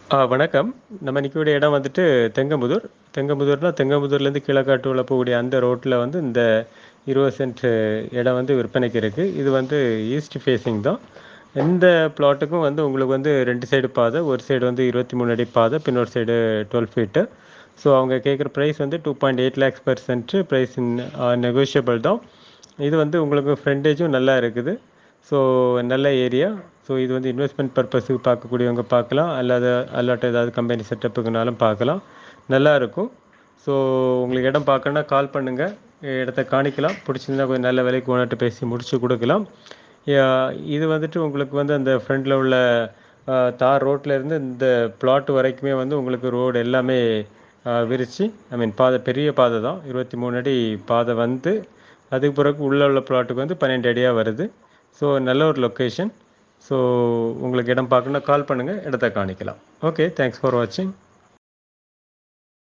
ஆ வணக்கம் நம்ம நிற்கக்கூடிய இடம் வந்துட்டு தெங்கம்புதூர் தெங்கம்புதூர்னா தெங்கம்புதூர்லேருந்து கீழக்காட்டுக்குள்ள போகக்கூடிய அந்த ரோட்டில் வந்து இந்த இருபது சென்ட் இடம் வந்து விற்பனைக்கு இருக்குது இது வந்து ஈஸ்ட் ஃபேஸிங் தான் எந்த பிளாட்டுக்கும் வந்து உங்களுக்கு வந்து ரெண்டு சைடு பாதை ஒரு சைடு வந்து இருபத்தி மூணு அடி பாதை பின்னொரு சைடு டுவெல் ஃபீட்டு ஸோ அவங்க கேட்குற ப்ரைஸ் வந்து two point eight lakhs per cent price negotiable தான் இது வந்து உங்களுக்கு ஃப்ரண்டேஜும் நல்லா இருக்குது ஸோ நல்ல ஏரியா ஸோ இது வந்து இன்வெஸ்ட்மெண்ட் பர்பஸுக்கு பார்க்கக்கூடியவங்க பார்க்கலாம் அல்லாத அல்லாட்ட ஏதாவது கம்பெனி செட்டப்புக்குனாலும் பார்க்கலாம் நல்லா இருக்கும் ஸோ உங்களுக்கு இடம் பார்க்கணுன்னா கால் பண்ணுங்கள் இடத்த காணிக்கலாம் பிடிச்சிருந்தா கொஞ்சம் நல்ல விலைக்கு ஓனர்கிட்ட பேசி முடிச்சு கொடுக்கலாம் யா, இது வந்துட்டு உங்களுக்கு வந்து அந்த ஃப்ரண்டில் உள்ள ஆ, தார் ரோட்ல இருந்து இந்த பிளாட் வரைக்குமே வந்து உங்களுக்கு ரோடு எல்லாமே ஆ, விரிச்சு ஐ மீன் பாதை பெரிய பாதை தான் இருபத்தி மூணு அடி பாதை வந்து அதுக்கு பிறகு உள்ளே உள்ள பிளாட்டுக்கு வந்து பன்னெண்டு அடியாக வருது ஸோ நல்ல ஒரு லொக்கேஷன் ஸோ உங்களுக்கு இடம் பார்க்கணுன்னா கால் பண்ணுங்கள் இடத்த காணிக்கலாம் ஓகே தேங்க்ஸ் ஃபார் வாட்சிங்